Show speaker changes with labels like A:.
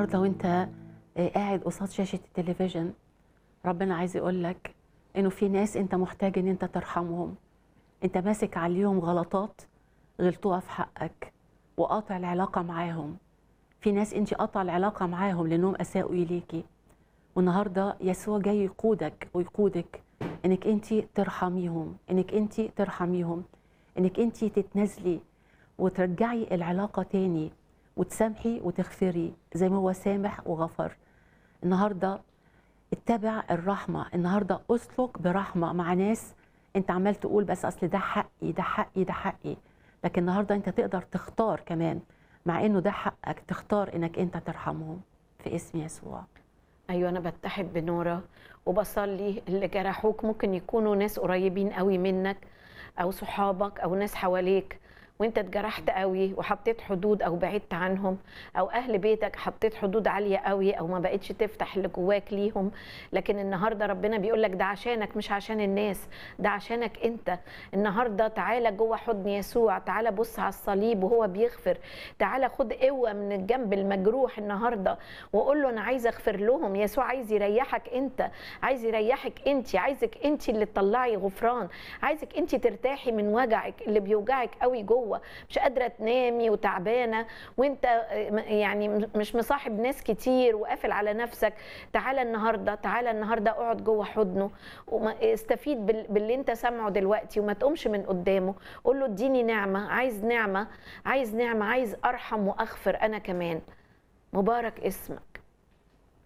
A: النهارده وانت آه، قاعد قصاد شاشه التلفزيون ربنا عايز يقول لك انه في ناس انت محتاج ان انت ترحمهم انت ماسك عليهم غلطات غلطوها في حقك وقاطع العلاقه معاهم في ناس انت قاطع العلاقه معاهم لانهم اساءوا اليكي والنهارده يسوع جاي يقودك ويقودك انك انت ترحميهم انك انت ترحميهم انك انت تتنازلي وترجعي العلاقه تاني وتسامحي وتغفري زي ما هو سامح وغفر النهارده اتبع الرحمه النهارده اسلك برحمه مع ناس انت عمال تقول بس اصل ده حقي ده حقي ده حقي لكن النهارده انت تقدر تختار كمان مع انه ده حقك تختار انك انت ترحمهم في اسم يسوع
B: ايوه انا بتحد بنوره وبصلي اللي جرحوك ممكن يكونوا ناس قريبين قوي منك او صحابك او ناس حواليك وانت اتجرحت قوي وحطيت حدود او بعدت عنهم او اهل بيتك حطيت حدود عاليه قوي او ما بقتش تفتح اللي جواك ليهم لكن النهارده ربنا بيقول لك ده عشانك مش عشان الناس ده عشانك انت النهارده تعالى جوه حضن يسوع تعالى بص على الصليب وهو بيغفر تعالى خد قوه من الجنب المجروح النهارده وقول له انا عايز اغفر لهم يسوع عايز يريحك انت عايز يريحك انت عايزك انت اللي تطلعي غفران عايزك انت ترتاحي من وجعك اللي بيوجعك قوي جوه مش قادره تنامي وتعبانه وانت يعني مش مصاحب ناس كتير وقافل على نفسك تعالى النهارده تعالى النهارده اقعد جوه حضنه استفيد باللي انت سامعه دلوقتي وما تقومش من قدامه قول له اديني نعمه عايز نعمه عايز نعمه عايز ارحم واغفر انا كمان مبارك اسمك